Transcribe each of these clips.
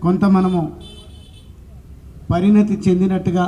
కొంత మనము పరిణతి చెందినట్టుగా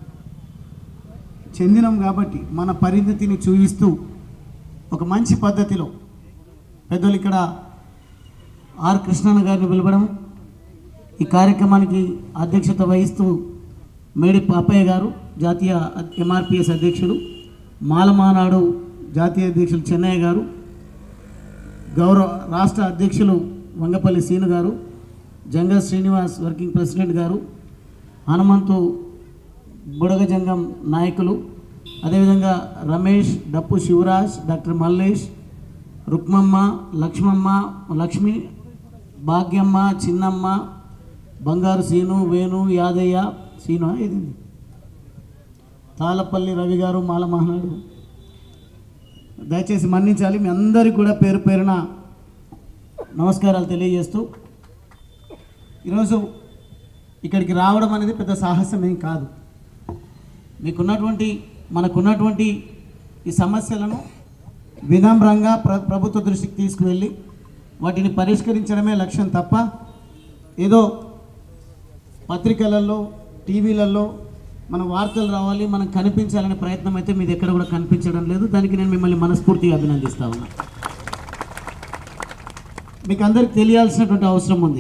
చెందినం కాబట్టి మన పరిణతిని చూపిస్తూ ఒక మంచి పద్ధతిలో పెద్దలు ఇక్కడ ఆర్ కృష్ణన్న గారిని పిలవడం ఈ కార్యక్రమానికి అధ్యక్షత వహిస్తూ మేడి పాపయ్య గారు జాతీయ ఎంఆర్పిఎస్ అధ్యక్షుడు మాలమానాడు జాతీయ అధ్యక్షులు చెన్నయ్య గారు గౌరవ రాష్ట్ర అధ్యక్షులు వంగపల్లి సీను గారు జంగా శ్రీనివాస్ వర్కింగ్ ప్రెసిడెంట్ గారు హనుమంతు బుడగజంగం నాయకులు అదేవిధంగా Ramesh Dappu Shivaraj doctor Mallesh Rukmamma Lakshmamma Lakshmi Bhagyamma Chinnamma Bangaru scene Venu Yadaiah scene ఇది తాళపల్లి రవి గారు మాల మహానాడు దయచేసి మన్నించాలి మీ అందరికీ కూడా పేరు పేరున నమస్కారాలు తెలియజేస్తూ ఈరోజు ఇక్కడికి రావడం అనేది పెద్ద సాహసం ఏం కాదు మీకున్నటువంటి మనకున్నటువంటి ఈ సమస్యలను వినమ్రంగా ప్ర ప్రభుత్వ దృష్టికి తీసుకువెళ్ళి వాటిని పరిష్కరించడమే లక్ష్యం తప్ప ఏదో పత్రికలలో టీవీలలో మన వార్తలు రావాలి మనం కనిపించాలనే ప్రయత్నం అయితే మీది ఎక్కడ కూడా కనిపించడం లేదు దానికి నేను మిమ్మల్ని మనస్ఫూర్తిగా అభినందిస్తా ఉన్నా మీకు అందరికి తెలియాల్సినటువంటి అవసరం ఉంది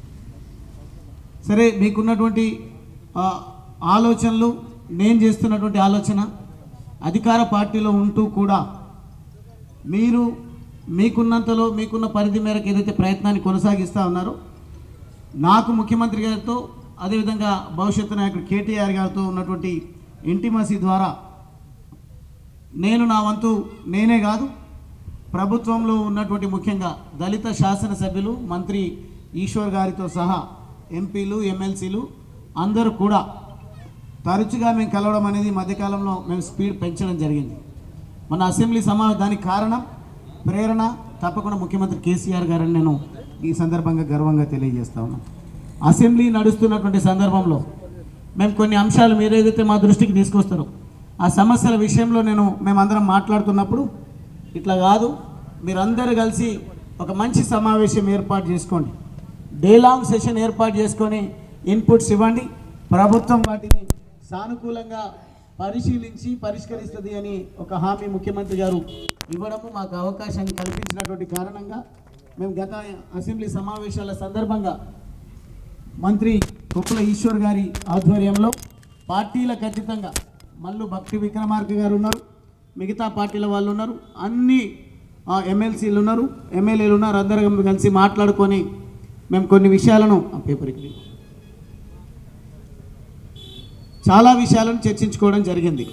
సరే మీకున్నటువంటి ఆ, ఆలోచనలు నేను చేస్తున్నటువంటి ఆలోచన అధికార పార్టీలో ఉంటూ కూడా మీరు మీకున్నంతలో మీకున్న పరిధి మేరకు ఏదైతే ప్రయత్నాన్ని కొనసాగిస్తూ ఉన్నారో నాకు ముఖ్యమంత్రి గారితో అదేవిధంగా భవిష్యత్తు నాయకుడు కేటీఆర్ గారితో ఉన్నటువంటి ఇంటిమసీ ద్వారా నేను నా వంతు నేనే కాదు ప్రభుత్వంలో ఉన్నటువంటి ముఖ్యంగా దళిత శాసనసభ్యులు మంత్రి ఈశ్వర్ గారితో సహా ఎంపీలు ఎమ్మెల్సీలు అందరూ కూడా తరచుగా మేము కలవడం అనేది ఈ మధ్యకాలంలో మేము స్పీడ్ పెంచడం జరిగింది మన అసెంబ్లీ సమావేశం దానికి కారణం ప్రేరణ తప్పకుండా ముఖ్యమంత్రి కేసీఆర్ గారని నేను ఈ సందర్భంగా గర్వంగా తెలియజేస్తా ఉన్నాను అసెంబ్లీ నడుస్తున్నటువంటి సందర్భంలో మేము కొన్ని అంశాలు మీరు ఏదైతే మా దృష్టికి తీసుకొస్తారో ఆ సమస్యల విషయంలో నేను మేమందరం మాట్లాడుతున్నప్పుడు ఇట్లా కాదు మీరందరూ కలిసి ఒక మంచి సమావేశం ఏర్పాటు చేసుకోండి డే లాంగ్ సెషన్ ఏర్పాటు చేసుకొని ఇన్పుట్స్ ఇవ్వండి ప్రభుత్వం వాటిని సానుకూలంగా పరిశీలించి పరిష్కరిస్తుంది అని ఒక హామీ ముఖ్యమంత్రి గారు ఇవ్వడము మాకు అవకాశాన్ని కల్పించినటువంటి కారణంగా మేము గత అసెంబ్లీ సమావేశాల సందర్భంగా మంత్రి కుప్పల ఈశ్వర్ గారి ఆధ్వర్యంలో పార్టీల ఖచ్చితంగా మల్లు భక్తి విక్రమార్క గారు ఉన్నారు మిగతా పార్టీల వాళ్ళు ఉన్నారు అన్ని ఆ, ఎమ్మెల్సీలు ఉన్నారు ఎమ్మెల్యేలు ఉన్నారు అందరం కలిసి మాట్లాడుకొని మేము కొన్ని విషయాలను ఆ పేపర్ ఇక్కడ ఇవ్వు. చాలా విషయాలను చర్చించుకోవడం జరిగింది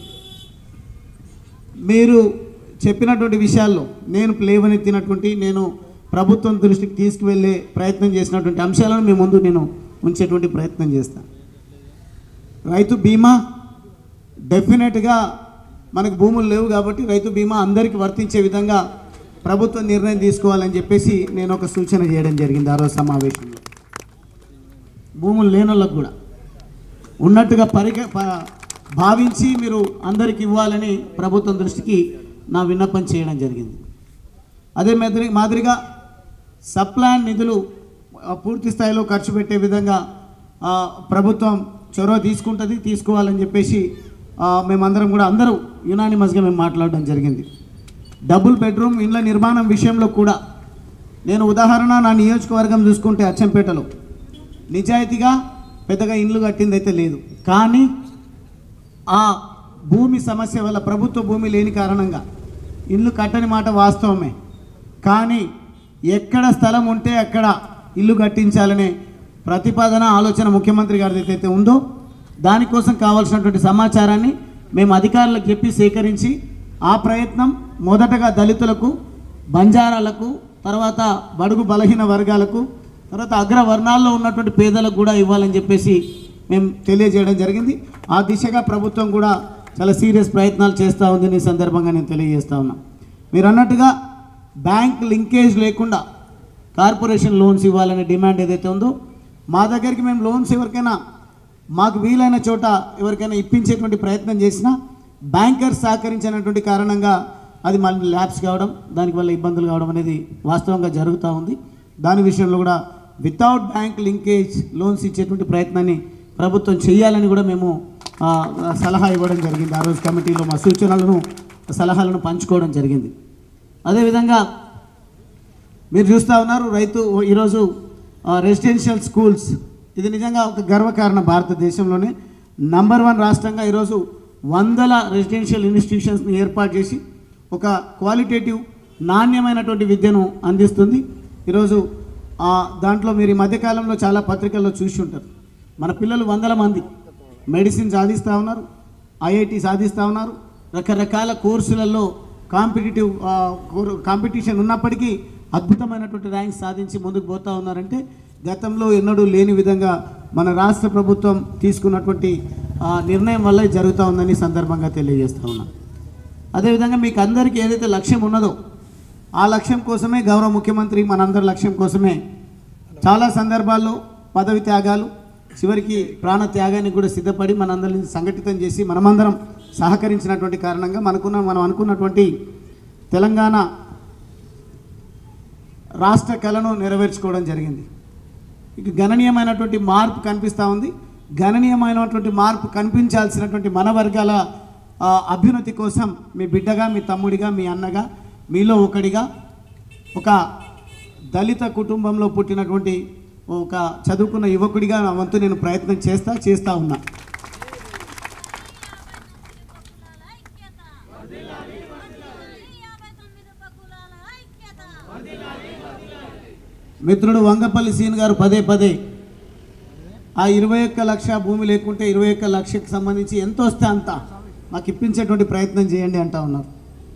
మీరు చెప్పినటువంటి విషయాల్లో నేను లేవనెత్తినటువంటి నేను ప్రభుత్వం దృష్టికి తీసుకువెళ్ళే ప్రయత్నం చేసినటువంటి అంశాలను మీ ముందు నేను ఉంచేటువంటి ప్రయత్నం చేస్తాను రైతు బీమా డెఫినెట్గా మనకు భూములు లేవు కాబట్టి రైతు బీమా అందరికీ వర్తించే విధంగా ప్రభుత్వం నిర్ణయం తీసుకోవాలని చెప్పేసి నేను ఒక సూచన చేయడం జరిగింది ఆ రోజు సమావేశంలో భూములు లేని వాళ్ళకు కూడా ఉన్నట్టుగా పరిగ ప- భావించి మీరు అందరికి ఇవ్వాలని ప్రభుత్వం దృష్టికి నా విన్నపం చేయడం జరిగింది అదే మాదిరి మాదిరిగా సప్లాన్ నిధులు ఆ, పూర్తి స్థాయిలో ఖర్చు పెట్టే విధంగా ఆ, ప్రభుత్వం చొరవ తీసుకుంటుంది తీసుకోవాలని చెప్పేసి ఆ, మేమందరం కూడా అందరూ యునానిమస్గా మేము మాట్లాడడం జరిగింది డబుల్ బెడ్రూమ్ ఇండ్ల నిర్మాణం విషయంలో కూడా నేను ఉదాహరణ నా నియోజకవర్గం చూసుకుంటే అచ్చంపేటలో నిజాయితీగా పెద్దగా ఇండ్లు కట్టింది అయితే లేదు కానీ ఆ భూమి సమస్య వల్ల ప్రభుత్వ భూమి లేని కారణంగా ఇల్లు కట్టని మాట వాస్తవమే కానీ ఎక్కడ స్థలం ఉంటే అక్కడ ఇల్లు కట్టించాలనే ప్రతిపాదన ఆలోచన ముఖ్యమంత్రి గారిది ఏదైతే ఉందో దానికోసం కావాల్సినటువంటి సమాచారాన్ని మేము అధికారులకు చెప్పి సేకరించి ఆ ప్రయత్నం మొదటగా దళితులకు బంజారాలకు తర్వాత బడుగు బలహీన వర్గాలకు తర్వాత అగ్రవర్ణాల్లో ఉన్నటువంటి పేదలకు కూడా ఇవ్వాలని చెప్పేసి మేము తెలియజేయడం జరిగింది ఆ దిశగా ప్రభుత్వం కూడా చాలా సీరియస్ ప్రయత్నాలు చేస్తూ ఉందని ఈ సందర్భంగా నేను తెలియజేస్తా ఉన్నా మీరు అన్నట్టుగా బ్యాంక్ లింకేజ్ లేకుండా కార్పొరేషన్ లోన్స్ ఇవ్వాలనే డిమాండ్ ఏదైతే ఉందో మా దగ్గరికి మేము లోన్స్ ఎవరికైనా మాకు వీలైన చోట ఎవరికైనా ఇప్పించేటువంటి ప్రయత్నం చేసినా బ్యాంకర్స్ సహకరించినటువంటి కారణంగా అది మళ్ళీ ల్యాబ్స్ కావడం దానికి వల్ల ఇబ్బందులు కావడం అనేది వాస్తవంగా జరుగుతూ ఉంది దాని విషయంలో కూడా వితౌట్ బ్యాంక్ లింకేజ్ లోన్స్ ఇచ్చేటువంటి ప్రయత్నాన్ని ప్రభుత్వం చేయాలని కూడా మేము ఆ, సలహా ఇవ్వడం జరిగింది ఆ రోజు కమిటీలో మా సూచనలను సలహాలను పంచుకోవడం జరిగింది అదేవిధంగా మీరు చూస్తూ ఉన్నారు రైతు ఈరోజు రెసిడెన్షియల్ స్కూల్స్ ఇది నిజంగా ఒక గర్వకారణ భారతదేశంలోనే నంబర్ వన్ రాష్ట్రంగా ఈరోజు వందల రెసిడెన్షియల్ ఇన్స్టిట్యూషన్స్ని ఏర్పాటు చేసి ఒక క్వాలిటేటివ్ నాణ్యమైనటువంటి విద్యను అందిస్తుంది ఈరోజు ఆ, దాంట్లో మీరు ఈ మధ్యకాలంలో చాలా పత్రికల్లో చూసి ఉంటారు మన పిల్లలు వందల మంది మెడిసిన్ సాధిస్తూ ఉన్నారు ఐఐటి సాధిస్తూ ఉన్నారు రకరకాల కోర్సులలో కాంపిటేటివ్ కాంపిటీషన్ ఉన్నప్పటికీ అద్భుతమైనటువంటి ర్యాంక్స్ సాధించి ముందుకు పోతూ ఉన్నారంటే గతంలో ఎన్నడూ లేని విధంగా మన రాష్ట్ర ప్రభుత్వం తీసుకున్నటువంటి ఆ, నిర్ణయం వల్ల ఇది జరుగుతూ ఉందని ఈ సందర్భంగా తెలియజేస్తూ ఉన్నాను అదేవిధంగా మీకు అందరికీ ఏదైతే లక్ష్యం ఉన్నదో ఆ లక్ష్యం కోసమే గౌరవ ముఖ్యమంత్రి మనందరి లక్ష్యం కోసమే చాలా సందర్భాల్లో పదవి త్యాగాలు చివరికి ప్రాణ త్యాగానికి కూడా సిద్ధపడి మనందరిని సంఘటితం చేసి మనమందరం సహకరించినటువంటి కారణంగా మనకున్న మనం అనుకున్నటువంటి తెలంగాణ రాష్ట్ర కళను నెరవేర్చుకోవడం జరిగింది ఇక గణనీయమైనటువంటి మార్పు కనిపిస్తూ ఉంది గణనీయమైనటువంటి మార్పు కనిపించాల్సినటువంటి మన వర్గాల ఆ, అభ్యున్నతి కోసం మీ బిడ్డగా మీ తమ్ముడిగా మీ అన్నగా మీలో ఒకడిగా ఒక దళిత కుటుంబంలో పుట్టినటువంటి ఒక చదువుకున్న యువకుడిగా నా వంతు నేను ప్రయత్నం చేస్తా చేస్తా ఉన్నా యాభై తొమ్మిది పక్కులాల ఐక్యత మిత్రుడు వంగపల్లి సీన్ గారు పదే పదే ఆ ఇరవై ఒక్క లక్ష భూమి లేకుంటే ఇరవై ఒక్క లక్షకు సంబంధించి ఎంత వస్తే అంత మాకు ఇప్పించేటువంటి ప్రయత్నం చేయండి అంటా ఉన్నారు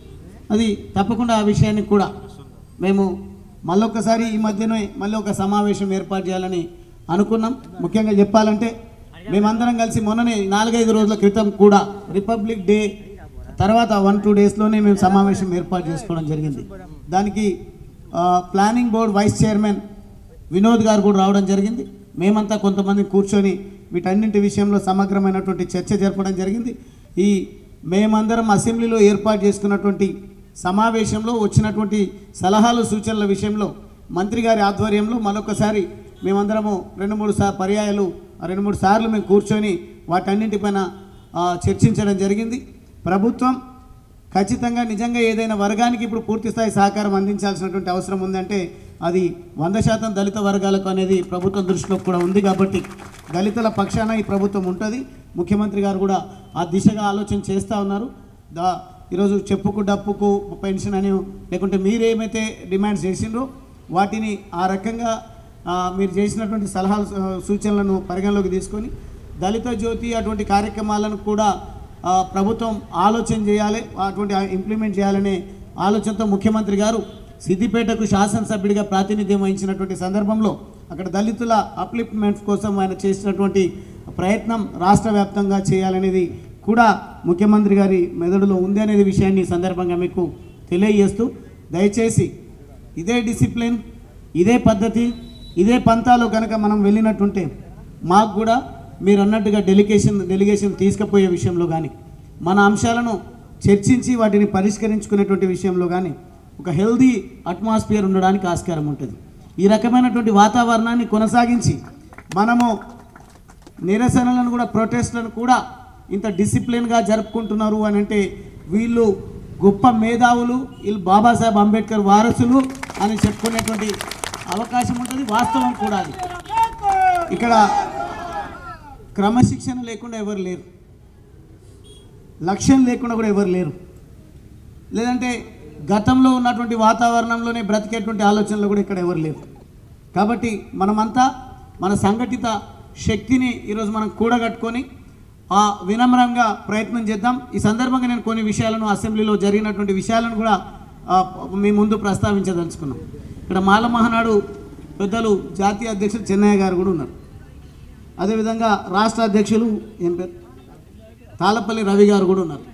అది తప్పకుండా ఆ విషయాన్ని కూడా మేము మళ్ళొక్కసారి ఈ మధ్యనే మళ్ళీ ఒక సమావేశం ఏర్పాటు చేయాలని అనుకున్నాం ముఖ్యంగా చెప్పాలంటే మేమందరం కలిసి మొన్ననే నాలుగైదు రోజుల క్రితం కూడా రిపబ్లిక్ డే తర్వాత వన్ టూ డేస్లోనే మేము సమావేశం ఏర్పాటు చేసుకోవడం జరిగింది దానికి ఆ, planning board vice chairman Vinod గారు కూడా రావడం జరిగింది మేమంతా కొంతమంది కూర్చొని వీటన్నింటి విషయంలో సమగ్రమైనటువంటి చర్చ జరపడం జరిగింది ఈ మేమందరం అసెంబ్లీలో ఏర్పాటు చేసుకున్నటువంటి సమావేశంలో వచ్చినటువంటి సలహాలు సూచనల విషయంలో మంత్రి గారి ఆధ్వర్యంలో మరొకసారి మేమందరము రెండు మూడు సార్ పర్యాయాలు రెండు మూడు సార్లు మేము కూర్చొని వాటన్నింటిపైన ఆ, చర్చించడం జరిగింది ప్రభుత్వం ఖచ్చితంగా నిజంగా ఏదైనా వర్గానికి ఇప్పుడు పూర్తి స్థాయి సహకారం అందించాల్సినటువంటి అవసరం ఉందంటే అది వంద శాతం దళిత వర్గాలకు అనేది ప్రభుత్వం దృష్టిలో కూడా ఉంది కాబట్టి దళితుల పక్షాన ఈ ప్రభుత్వం ఉంటుంది ముఖ్యమంత్రి గారు కూడా ఆ దిశగా ఆలోచన చేస్తూ ఉన్నారు దా ఈరోజు చెప్పుకు డప్పుకు పెన్షన్ అని లేకుంటే మీరేమైతే డిమాండ్స్ చేసిండ్రో వాటిని ఆ రకంగా ఆ, మీరు చేసినటువంటి సలహాలు ఆ, సూచనలను పరిగణలోకి తీసుకొని దళిత జ్యోతి అటువంటి కార్యక్రమాలను కూడా ఆ, ప్రభుత్వం ఆలోచన చేయాలి అటువంటి ఇంప్లిమెంట్ చేయాలనే ఆలోచనతో ముఖ్యమంత్రి గారు సిద్దిపేటకు శాసనసభ్యుడిగా ప్రాతినిధ్యం వహించినటువంటి సందర్భంలో అక్కడ దళితుల అప్లిప్మెంట్ కోసం ఆయన చేసినటువంటి ప్రయత్నం రాష్ట్ర వ్యాప్తంగా చేయాలనేది కూడా ముఖ్యమంత్రి గారి మెదడులో ఉంది అనేది విషయాన్ని ఈ సందర్భంగా మీకు తెలియజేస్తూ దయచేసి ఇదే డిసిప్లిన్ ఇదే పద్ధతి ఇదే పంతాలో కనుక మనం వెళ్ళినట్టుంటే మాకు కూడా మీరు అన్నట్టుగా డెలిగేషన్ డెలిగేషన్ తీసుకుపోయే విషయంలో కానీ మన అంశాలను చర్చించి వాటిని పరిష్కరించుకునేటువంటి విషయంలో కానీ ఒక హెల్దీ అట్మాస్ఫియర్ ఉండడానికి ఆస్కారం ఉంటుంది ఈ రకమైనటువంటి వాతావరణాన్ని కొనసాగించి మనము నిరసనలను కూడా ప్రొటెస్ట్లను కూడా ఇంత డిసిప్లిన్గా జరుపుకుంటున్నారు అని అంటే వీళ్ళు గొప్ప మేధావులు వీళ్ళు బాబాసాహెబ్ అంబేద్కర్ వారసులు అని చెప్పుకునేటువంటి అవకాశం ఉంటుంది వాస్తవం కూడా అది ఇక్కడ క్రమశిక్షణ లేకుండా ఎవరు లేరు లక్ష్యం లేకుండా కూడా ఎవరు లేరు లేదంటే గతంలో ఉన్నటువంటి వాతావరణంలోనే బ్రతికేటువంటి ఆలోచనలు కూడా ఇక్కడ ఎవరు లేరు కాబట్టి మనమంతా మన సంఘటిత శక్తిని ఈరోజు మనం కూడగట్టుకొని ఆ వినమ్రంగా ప్రయత్నం చేద్దాం ఈ సందర్భంగా నేను కొన్ని విషయాలను అసెంబ్లీలో జరిగినటువంటి విషయాలను కూడా ఆ, మీ ముందు ప్రస్తావించదలుచుకున్నాం ఇక్కడ మాల మహానాడు పెద్దలు జాతీయ అధ్యక్షులు చెన్నయ్య గారు కూడా ఉన్నారు అదేవిధంగా రాష్ట్ర అధ్యక్షులు ఏం పేరు తాళపల్లి రవి గారు కూడా ఉన్నారు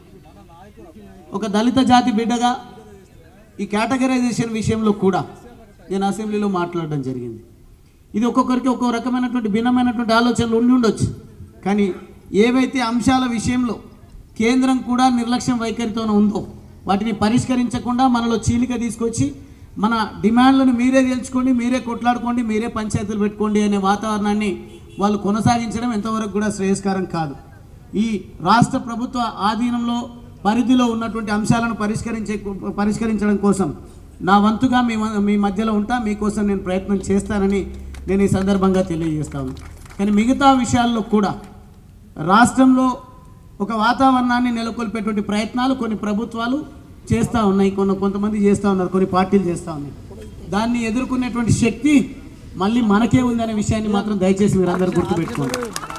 ఒక దళిత జాతి బిడ్డగా ఈ కేటగరైజేషన్ విషయంలో కూడా నేను అసెంబ్లీలో మాట్లాడడం జరిగింది ఇది ఒక్కొక్కరికి ఒక్కో రకమైనటువంటి భిన్నమైనటువంటి ఆలోచనలు ఉండి ఉండొచ్చు కానీ ఏవైతే అంశాల విషయంలో కేంద్రం కూడా నిర్లక్ష్యం వైఖరితోనే ఉందో వాటిని పరిష్కరించకుండా మనలో చీలిక తీసుకొచ్చి మన డిమాండ్లను మీరే తెలుసుకోండి మీరే కొట్లాడుకోండి మీరే పంచాయతీలు పెట్టుకోండి అనే వాతావరణాన్ని వాళ్ళు కొనసాగించడం ఎంతవరకు కూడా శ్రేయస్కరం కాదు ఈ రాష్ట్ర ప్రభుత్వ ఆధీనంలో పరిధిలో ఉన్నటువంటి అంశాలను పరిష్కరించే పరిష్కరించడం కోసం నా వంతుగా మీ మ- మీ మధ్యలో ఉంటా మీకోసం నేను ప్రయత్నం చేస్తానని నేను ఈ సందర్భంగా తెలియజేస్తాను కానీ మిగతా విషయాల్లో కూడా రాష్ట్రంలో ఒక వాతావరణాన్ని నెలకొల్పేటువంటి ప్రయత్నాలు కొన్ని ప్రభుత్వాలు చేస్తూ ఉన్నాయి కొన్ని కొంతమంది చేస్తూ ఉన్నారు కొన్ని పార్టీలు చేస్తూ ఉన్నాయి దాన్ని ఎదుర్కొనేటువంటి శక్తి మళ్ళీ మనకే ఉందనే విషయాన్ని మాత్రం దయచేసి మీరు అందరూ గుర్తుపెట్టుకోండి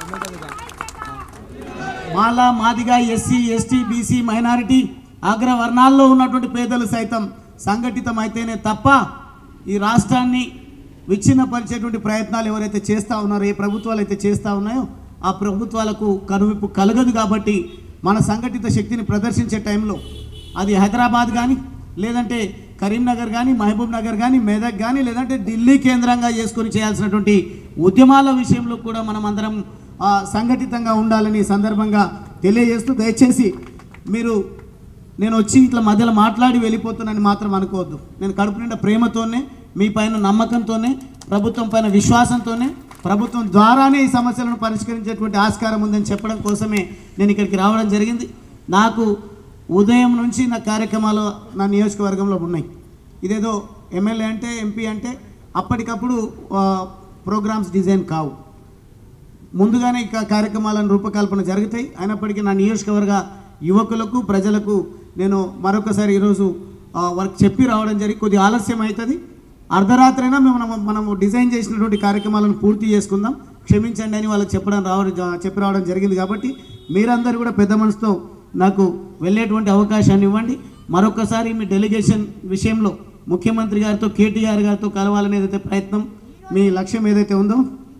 Mala Madiga SC ST BC minority అగ్రవర్ణాల్లో ఉన్నటువంటి పేదలు సైతం సంఘటితం అయితేనే తప్ప ఈ రాష్ట్రాన్ని విచ్ఛిన్నపరిచేటువంటి ప్రయత్నాలు ఎవరైతే చేస్తూ ఉన్నారో ఏ ప్రభుత్వాలు అయితే చేస్తూ ఉన్నాయో ఆ ప్రభుత్వాలకు కనువిప్పు కలగదు కాబట్టి మన సంఘటిత శక్తిని ప్రదర్శించే టైంలో అది హైదరాబాద్ కానీ లేదంటే కరీంనగర్ కానీ మహబూబ్ నగర్ కానీ మెదక్ కానీ లేదంటే ఢిల్లీ కేంద్రంగా చేసుకొని చేయాల్సినటువంటి ఉద్యమాల విషయంలో కూడా మనం అందరం ఆ, సంఘటితంగా ఉండాలని ఈ సందర్భంగా తెలియజేస్తూ దయచేసి మీరు నేను వచ్చి ఇట్లా మధ్యలో మాట్లాడి వెళ్ళిపోతున్నానని మాత్రం అనుకోవద్దు నేను కడుపు నిండా ప్రేమతోనే మీ పైన నమ్మకంతోనే ప్రభుత్వం పైన విశ్వాసంతోనే ప్రభుత్వం ద్వారానే ఈ సమస్యలను పరిష్కరించేటువంటి ఆస్కారం ఉందని చెప్పడం కోసమే నేను ఇక్కడికి రావడం జరిగింది నాకు ఉదయం నుంచి నా కార్యక్రమాలు నా నియోజకవర్గంలో ఉన్నాయి ఇదేదో ఎమ్మెల్యే అంటే ఎంపీ అంటే అప్పటికప్పుడు ఆ, ప్రోగ్రామ్స్ డిజైన్ కావు ముందుగానే ఇక కార్యక్రమాలను రూపకల్పన జరుగుతాయి అయినప్పటికీ నా నియోజకవర్గ యువకులకు ప్రజలకు నేను మరొకసారి ఈరోజు ఆ, వర్క్ చెప్పి రావడం జరిగి కొద్దిగా ఆలస్యం అవుతుంది అర్ధరాత్రైనా మేము మనం మనము డిజైన్ చేసినటువంటి కార్యక్రమాలను పూర్తి చేసుకుందాం క్షమించండి అని వాళ్ళకి చెప్పడం రావడం జ- చెప్పి రావడం జరిగింది కాబట్టి మీరందరూ కూడా పెద్ద మనసుతో నాకు వెళ్ళేటువంటి అవకాశాన్ని ఇవ్వండి మరొకసారి మీ డెలిగేషన్ విషయంలో ముఖ్యమంత్రి గారితో కేటీఆర్ గారితో కలవాలని ఏదైతే ప్రయత్నం మీ లక్ష్యం ఏదైతే ఉందో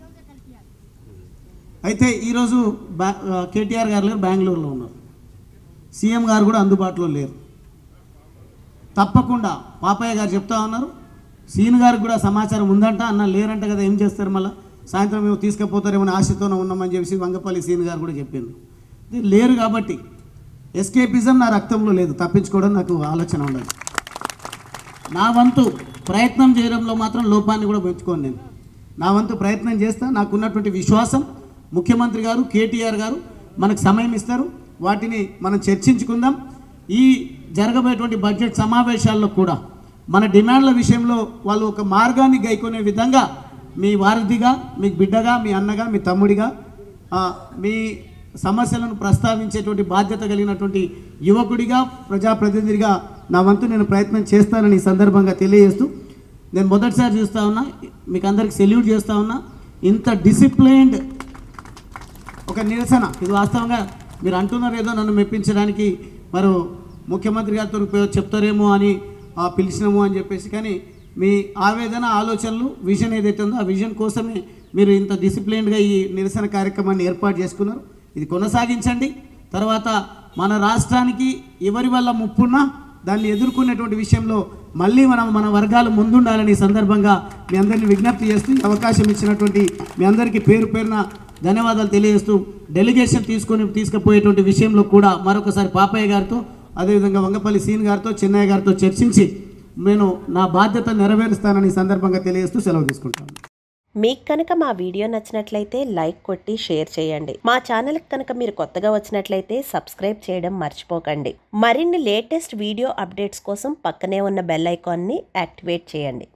అయితే ఈరోజు బ్యా ఆ, కేటీఆర్ గారు లేరు బెంగళూరులో ఉన్నారు సీఎం గారు కూడా అందుబాటులో లేరు తప్పకుండా పాపయ్య గారు చెప్తా ఉన్నారు సీన్ గారికి కూడా సమాచారం ఉందంట అన్న లేరంట కదా ఏం చేస్తారు మళ్ళీ సాయంత్రం మేము తీసుకుపోతారేమో అని ఆశతోనే ఉన్నామని చెప్పేసి వంగపల్లి సీన్ గారు కూడా చెప్పింది ఇది లేరు కాబట్టి ఎస్కేపిజం నా రక్తంలో లేదు తప్పించుకోవడం నాకు ఆలోచన ఉండదు నా వంతు ప్రయత్నం చేయడంలో మాత్రం లోపాన్ని కూడా పెంచుకోను నేను నా వంతు ప్రయత్నం చేస్తా నాకున్నటువంటి విశ్వాసం ముఖ్యమంత్రి గారు కేటీఆర్ గారు మనకు సమయం ఇస్తారు వాటిని మనం చర్చించుకుందాం ఈ జరగబోయేటువంటి బడ్జెట్ సమావేశాల్లో కూడా మన డిమాండ్ల విషయంలో వాళ్ళు ఒక మార్గాన్ని గైకొనే విధంగా మీ వారధిగా మీ బిడ్డగా మీ అన్నగా మీ తమ్ముడిగా ఆ, మీ సమస్యలను ప్రస్తావించేటువంటి బాధ్యత కలిగినటువంటి యువకుడిగా ప్రజాప్రతినిధిగా నా వంతు నేను ప్రయత్నం చేస్తానని ఈ సందర్భంగా తెలియజేస్తూ నేను మొదటిసారి చూస్తా ఉన్నా మీకు అందరికి సెల్యూట్ చేస్తా ఉన్నా ఇంత డిసిప్లైన్డ్ ఒక నిరసన ఇది వాస్తవంగా మీరు అంటున్నారు ఏదో నన్ను మెప్పించడానికి మరి ముఖ్యమంత్రి గారితో పే- చెప్తారేమో అని ఆ, పిలిచినాము అని చెప్పేసి కానీ మీ ఆవేదన ఆలోచనలు విజన్ ఏదైతే ఉందో ఆ విజన్ కోసమే మీరు ఇంత డిసిప్లైన్డ్గా ఈ నిరసన కార్యక్రమాన్ని ఏర్పాటు చేసుకున్నారు ఇది కొనసాగించండి తర్వాత మన రాష్ట్రానికి ఎవరి వల్ల ముప్పున్నా దాన్ని ఎదుర్కొనేటువంటి విషయంలో మళ్ళీ మనం మన వర్గాలు ముందుండాలని ఈ సందర్భంగా మీ అందరిని విజ్ఞప్తి చేస్తూ ఈ అవకాశం ఇచ్చినటువంటి మీ అందరికీ పేరు పేరున ధన్యవాదాలు తెలియజేస్తూ డెలిగేషన్ తీసుకొని తీసుకుపోయేటువంటి విషయంలో కూడా మరొకసారి పాపయ్య గారితో అదేవిధంగా వంగపల్లి సీన్ గారితో చెన్నయ్య గారితో చర్చించి నేను నా బాధ్యత నెరవేరుస్తానని ఈ సందర్భంగా తెలియజేస్తూ సెలవు తీసుకుంటాను మీకు కనుక మా వీడియో నచ్చినట్లయితే లైక్ కొట్టి షేర్ చేయండి మా ఛానల్కి కనుక మీరు కొత్తగా వచ్చినట్లయితే సబ్స్క్రైబ్ చేయడం మర్చిపోకండి మరిన్ని లేటెస్ట్ వీడియో అప్డేట్స్ కోసం పక్కనే ఉన్న బెల్ ఐకాన్ని యాక్టివేట్ చేయండి